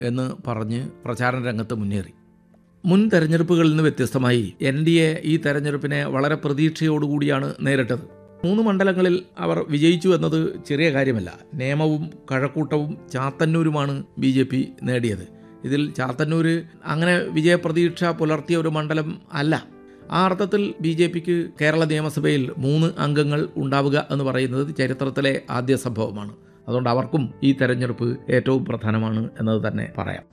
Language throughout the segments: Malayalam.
എന്ന് പറഞ്ഞ് പ്രചാരണ രംഗത്ത് മുന്നേറി മുൻ തെരഞ്ഞെടുപ്പുകളിൽ നിന്ന് വ്യത്യസ്തമായി എൻ ഡി എ ഈ തെരഞ്ഞെടുപ്പിനെ വളരെ പ്രതീക്ഷയോടുകൂടിയാണ് നേരിട്ടത് മൂന്ന് മണ്ഡലങ്ങളിൽ അവർ വിജയിച്ചു എന്നത് ചെറിയ കാര്യമല്ല നേമവും കഴക്കൂട്ടവും ചാത്തന്നൂരുമാണ് ബി ജെ പി നേടിയത് ഇതിൽ ചാത്തന്നൂര് അങ്ങനെ വിജയപ്രതീക്ഷ പുലർത്തിയ ഒരു മണ്ഡലം അല്ല ആ അർത്ഥത്തിൽ ബി ജെ പിക്ക് കേരള നിയമസഭയിൽ മൂന്ന് അംഗങ്ങൾ ഉണ്ടാവുക എന്ന് പറയുന്നത് ചരിത്രത്തിലെ ആദ്യ സംഭവമാണ് അതുകൊണ്ട് അവർക്കും ഈ തെരഞ്ഞെടുപ്പ് ഏറ്റവും പ്രധാനമാണ് എന്നത് തന്നെ പറയാം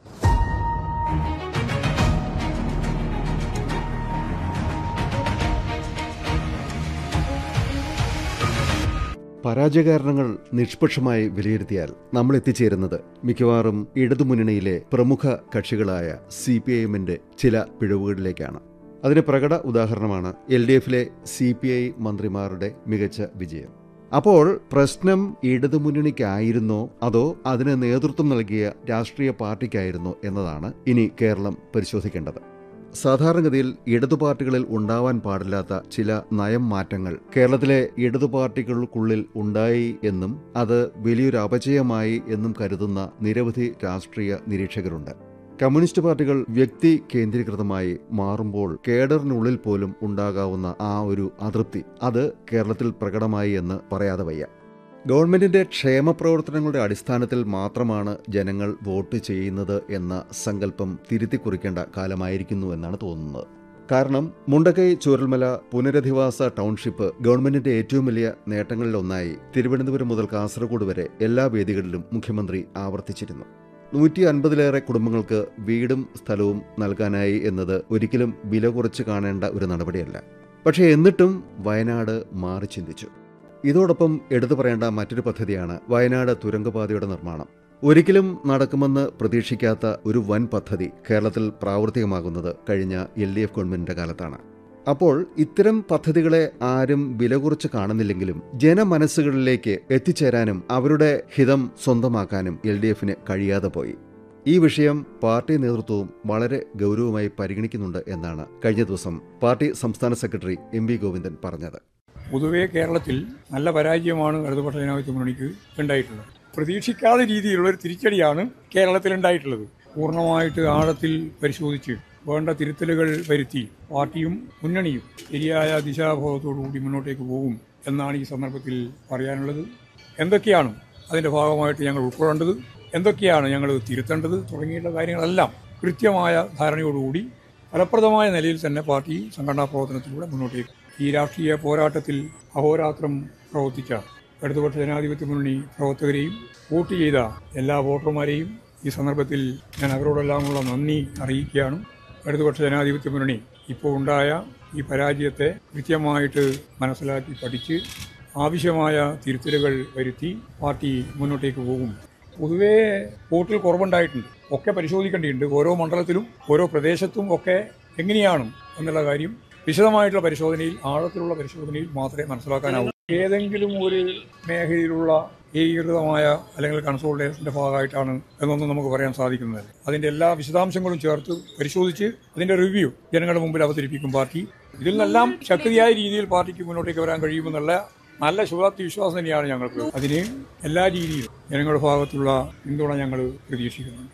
പരാജയകാരണങ്ങൾ നിഷ്പക്ഷമായി വിലയിരുത്തിയാൽ നമ്മൾ എത്തിച്ചേരുന്നത് മിക്കവാറും ഇടതുമുന്നണിയിലെ പ്രമുഖ കക്ഷികളായ സി പി ഐ എമ്മിന്റെ ചില പിഴവുകളിലേക്കാണ് അതിന് പ്രകട ഉദാഹരണമാണ് എൽ ഡി എഫിലെ സി പി ഐ മന്ത്രിമാരുടെ മികച്ച വിജയം അപ്പോൾ പ്രശ്നം ഇടതുമുന്നണിക്കായിരുന്നോ അതോ അതിന് നേതൃത്വം നൽകിയ രാഷ്ട്രീയ പാർട്ടിക്കായിരുന്നോ എന്നതാണ് ഇനി കേരളം പരിശോധിക്കേണ്ടത് സാധാരണഗതിയിൽ ഇടതു പാർട്ടികളിൽ ഉണ്ടാവാൻ പാടില്ലാത്ത ചില നയം മാറ്റങ്ങൾ കേരളത്തിലെ ഇടതു പാർട്ടികൾക്കുള്ളിൽ ഉണ്ടായി എന്നും അത് വലിയൊരു അപജയമായി എന്നും കരുതുന്ന നിരവധി രാഷ്ട്രീയ നിരീക്ഷകരുണ്ട് കമ്മ്യൂണിസ്റ്റ് പാർട്ടികൾ വ്യക്തി കേന്ദ്രീകൃതമായി മാറുമ്പോൾ കേഡറിനുള്ളിൽ പോലും ഉണ്ടാകാവുന്ന ആ ഒരു അതൃപ്തി അത് കേരളത്തിൽ പ്രകടമായി എന്ന് പറയാതെ വയ്യ ഗവൺമെന്റിന്റെ ക്ഷേമ പ്രവർത്തനങ്ങളുടെ അടിസ്ഥാനത്തിൽ മാത്രമാണ് ജനങ്ങൾ വോട്ട് ചെയ്യുന്നത് എന്ന സങ്കല്പം തിരുത്തി കുറിക്കേണ്ട കാലമായിരിക്കുന്നു എന്നാണ് തോന്നുന്നത് കാരണം മുണ്ടക്കൈ ചൂരൽമല പുനരധിവാസ ടൗൺഷിപ്പ് ഗവൺമെന്റിന്റെ ഏറ്റവും വലിയ നേട്ടങ്ങളിലൊന്നായി തിരുവനന്തപുരം മുതൽ കാസർഗോഡ് വരെ എല്ലാ വേദികളിലും മുഖ്യമന്ത്രി ആവർത്തിച്ചിരുന്നു നൂറ്റി അൻപതിലേറെ കുടുംബങ്ങൾക്ക് വീടും സ്ഥലവും നൽകാനായി എന്നത് ഒരിക്കലും വില കുറച്ച് കാണേണ്ട ഒരു നടപടിയല്ല പക്ഷേ എന്നിട്ടും വയനാട് മാറി ചിന്തിച്ചു ഇതോടൊപ്പം എടുത്തു പറയേണ്ട മറ്റൊരു പദ്ധതിയാണ് വയനാട് തുരങ്കപാതയുടെ നിർമ്മാണം ഒരിക്കലും നടക്കുമെന്ന് പ്രതീക്ഷിക്കാത്ത ഒരു വൻ പദ്ധതി കേരളത്തിൽ പ്രാവർത്തികമാകുന്നത് കഴിഞ്ഞ എൽ ഡി എഫ് ഗവൺമെന്റിന്റെ കാലത്താണ് അപ്പോൾ ഇത്തരം പദ്ധതികളെ ആരും വില കുറച്ച് കാണുന്നില്ലെങ്കിലും ജനമനസ്സുകളിലേക്ക് എത്തിച്ചേരാനും അവരുടെ ഹിതം സ്വന്തമാക്കാനും എൽ ഡി എഫിന് കഴിയാതെ പോയി ഈ വിഷയം പാർട്ടി നേതൃത്വവും വളരെ ഗൗരവമായി പരിഗണിക്കുന്നുണ്ട് എന്നാണ് കഴിഞ്ഞ ദിവസം പാർട്ടി സംസ്ഥാന സെക്രട്ടറി എം വി ഗോവിന്ദൻ പറഞ്ഞത് പൊതുവേ കേരളത്തിൽ നല്ല പരാജയമാണ് ഇടതുപക്ഷ ജനാധിപത്യ മുന്നണിക്ക് ഉണ്ടായിട്ടുള്ളത് പ്രതീക്ഷിക്കാത്ത രീതിയിലുള്ള ഒരു തിരിച്ചടിയാണ് കേരളത്തിൽ ഉണ്ടായിട്ടുള്ളത് പൂർണ്ണമായിട്ട് ആഴത്തിൽ പരിശോധിച്ച് വേണ്ട തിരുത്തലുകൾ വരുത്തി പാർട്ടിയും മുന്നണിയും ശരിയായ ദിശാബോധത്തോടുകൂടി മുന്നോട്ടേക്ക് പോകും എന്നാണ് ഈ സന്ദർഭത്തിൽ പറയാനുള്ളത് എന്തൊക്കെയാണ് അതിൻ്റെ ഭാഗമായിട്ട് ഞങ്ങൾ ഉൾക്കൊള്ളേണ്ടത് എന്തൊക്കെയാണ് ഞങ്ങൾ തിരുത്തേണ്ടത് തുടങ്ങിയിട്ടുള്ള കാര്യങ്ങളെല്ലാം കൃത്യമായ ധാരണയോടുകൂടി ഫലപ്രദമായ നിലയിൽ തന്നെ പാർട്ടി സംഘടനാ പ്രവർത്തനത്തിലൂടെ മുന്നോട്ടേക്ക് ഈ രാഷ്ട്രീയ പോരാട്ടത്തിൽ അഹോരാത്രം പ്രവർത്തിച്ച ഇടതുപക്ഷ ജനാധിപത്യ മുന്നണി പ്രവർത്തകരെയും വോട്ട് ചെയ്ത എല്ലാ വോട്ടർമാരെയും ഈ സന്ദർഭത്തിൽ ഞാൻ അവരോടെല്ലാമുള്ള നന്ദി അറിയിക്കുകയാണ് ഇടതുപക്ഷ ജനാധിപത്യ മുന്നണി ഇപ്പോൾ ഉണ്ടായ ഈ പരാജയത്തെ കൃത്യമായിട്ട് മനസ്സിലാക്കി പഠിച്ച് ആവശ്യമായ തിരുത്തലുകൾ വരുത്തി പാർട്ടി മുന്നോട്ടേക്ക് പോകും പൊതുവേ വോട്ടിൽ കുറവുണ്ടായിട്ടുണ്ട് ഒക്കെ പരിശോധിക്കേണ്ടിയിട്ടുണ്ട് ഓരോ മണ്ഡലത്തിലും ഓരോ പ്രദേശത്തും ഒക്കെ എങ്ങനെയാണ് എന്നുള്ള കാര്യം വിശദമായിട്ടുള്ള പരിശോധനയിൽ ആഴത്തിലുള്ള പരിശോധനയിൽ മാത്രമേ മനസ്സിലാക്കാനാവൂ ഏതെങ്കിലും ഒരു മേഖലയിലുള്ള ഏകീകൃതമായ അല്ലെങ്കിൽ കൺസോൾട്ടേഷന്റെ ഭാഗമായിട്ടാണ് എന്നൊന്നും നമുക്ക് പറയാൻ സാധിക്കുന്നതല്ല അതിന്റെ എല്ലാ വിശദാംശങ്ങളും ചേർത്ത് പരിശോധിച്ച് അതിന്റെ റിവ്യൂ ജനങ്ങളുടെ മുമ്പിൽ അവതരിപ്പിക്കും പാർട്ടി ഇതിൽ നിന്നെല്ലാം ശക്തിയായ രീതിയിൽ പാർട്ടിക്ക് മുന്നോട്ടേക്ക് വരാൻ കഴിയുമെന്നുള്ള നല്ല ശുഭാപ്തി വിശ്വാസം തന്നെയാണ് ഞങ്ങൾക്ക് അതിന് എല്ലാ രീതിയിലും ജനങ്ങളുടെ ഭാഗത്തുള്ള പിന്തുണ ഞങ്ങൾ പ്രതീക്ഷിക്കുന്നുണ്ട്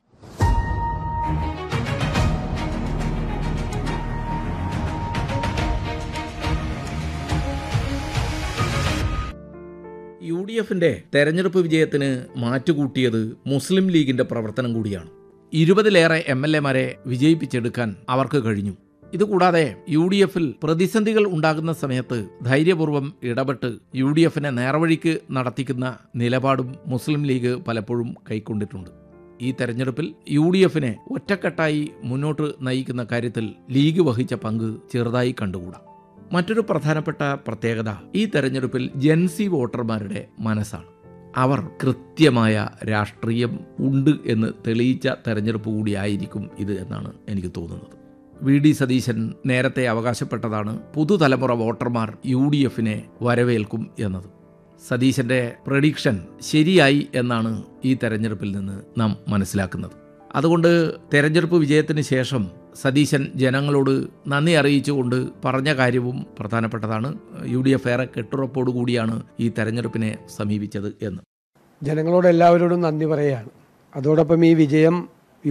യു ഡി എഫിന്റെ തെരഞ്ഞെടുപ്പ് വിജയത്തിന് മാറ്റുകൂട്ടിയത് മുസ്ലിം ലീഗിന്റെ പ്രവർത്തനം കൂടിയാണ് ഇരുപതിലേറെ എം എൽ എമാരെ വിജയിപ്പിച്ചെടുക്കാൻ അവർക്ക് കഴിഞ്ഞു ഇതുകൂടാതെ യു ഡി എഫിൽ പ്രതിസന്ധികൾ ഉണ്ടാകുന്ന സമയത്ത് ധൈര്യപൂർവ്വം ഇടപെട്ട് യു ഡി എഫിനെ നേർവഴിക്ക് നടത്തിക്കുന്ന നിലപാടും മുസ്ലിം ലീഗ് പലപ്പോഴും കൈക്കൊണ്ടിട്ടുണ്ട് ഈ തെരഞ്ഞെടുപ്പിൽ യു ഡി എഫിനെ ഒറ്റക്കെട്ടായി മുന്നോട്ട് നയിക്കുന്ന കാര്യത്തിൽ ലീഗ് വഹിച്ച പങ്ക് ചെറുതായി കണ്ടുകൂടാ മറ്റൊരു പ്രധാനപ്പെട്ട പ്രത്യേകത ഈ തെരഞ്ഞെടുപ്പിൽ ജൻസി വോട്ടർമാരുടെ മനസ്സാണ് അവർ കൃത്യമായ രാഷ്ട്രീയം ഉണ്ട് എന്ന് തെളിയിച്ച തെരഞ്ഞെടുപ്പ് കൂടിയായിരിക്കും ഇത് എന്നാണ് എനിക്ക് തോന്നുന്നത് വി ഡി സതീശൻ നേരത്തെ അവകാശപ്പെട്ടതാണ് പുതുതലമുറ വോട്ടർമാർ യു ഡി എഫിനെ വരവേൽക്കും എന്നത് സതീശന്റെ പ്രഡിക്ഷൻ ശരിയായി എന്നാണ് ഈ തെരഞ്ഞെടുപ്പിൽ നിന്ന് നാം മനസ്സിലാക്കുന്നത് അതുകൊണ്ട് തെരഞ്ഞെടുപ്പ് വിജയത്തിന് ശേഷം സതീശൻ ജനങ്ങളോട് നന്ദി അറിയിച്ചുകൊണ്ട് പറഞ്ഞ കാര്യവും പ്രധാനപ്പെട്ടതാണ് യു ഡി എഫ് ഏറെ കെട്ടുറപ്പോടുകൂടിയാണ് ഈ തെരഞ്ഞെടുപ്പിനെ സമീപിച്ചത് എന്ന് ജനങ്ങളോട് എല്ലാവരോടും നന്ദി പറയുകയാണ് അതോടൊപ്പം ഈ വിജയം